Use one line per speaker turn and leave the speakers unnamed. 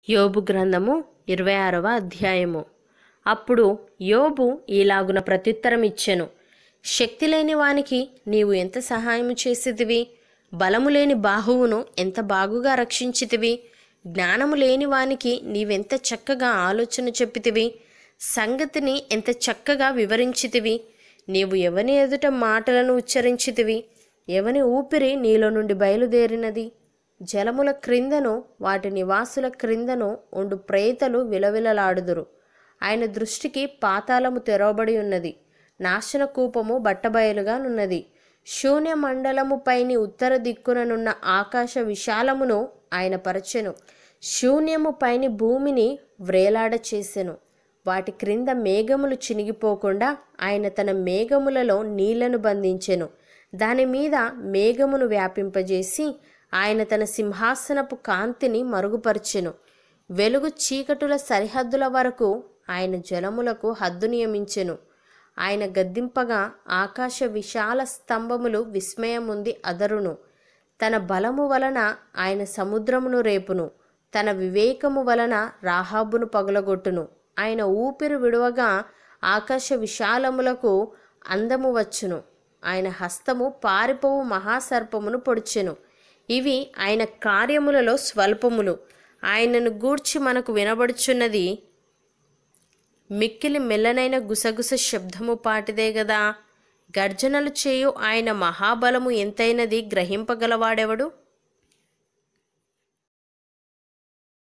యోబు గ్రంథము ఇరవై ఆరవ అధ్యాయము అప్పుడు యోబు ఈలాగున ప్రత్యుత్తరం ఇచ్చెను శక్తి లేని వానికి నీవు ఎంత సహాయము చేసేదివి బలము లేని బాహువును ఎంత బాగుగా రక్షించితివి జ్ఞానము లేని వానికి నీవెంత చక్కగా ఆలోచన చెప్పితివి సంగతిని ఎంత చక్కగా వివరించితివి నీవు ఎవని ఎదుట మాటలను ఉచ్చరించితివి ఎవని ఊపిరి నీలో నుండి బయలుదేరినది జలముల క్రిందను వాటి నివాసుల క్రిందను ఉండు ప్రేతలు విలవిలలాడుదురు ఆయన దృష్టికి పాతాళము తెరవబడి ఉన్నది నాశన కూపము బట్టబయలుగానున్నది శూన్య మండలము పైని ఉత్తర దిక్కుననున్న ఆకాశ విశాలమును ఆయన పరచెను శూన్యము పైని భూమిని వ్రేలాడ చేసెను వాటి క్రింద మేఘములు చినిగిపోకుండా ఆయన తన మేఘములలో నీళ్లను బంధించెను దాని మీద మేఘమును వ్యాపింపజేసి ఆయన తన సింహాసనపు కాంతిని మరుగుపరిచెను వెలుగు చీకటుల సరిహద్దుల వరకు ఆయన జలములకు హద్దు నియమించెను ఆయన గద్దింపగా ఆకాశ విశాల స్తంభములు విస్మయముంది అదరును తన బలము వలన ఆయన సముద్రమును రేపును తన వివేకము వలన రాహాబును పగులగొట్టును ఆయన ఊపిరి విడువగా ఆకాశ విశాలములకు అందము వచ్చును ఆయన హస్తము పారిపోవు మహాసర్పమును పొడిచెను ఇవి ఆయన కార్యములలో స్వల్పములు ఆయనను గూర్చి మనకు వినబడుచున్నది మిక్కిలి మెల్లనైన గుసగుస శబ్దము పాటిదే గదా గర్జనలు చేయు ఆయన మహాబలము ఎంతైనది గ్రహింపగలవాడెవడు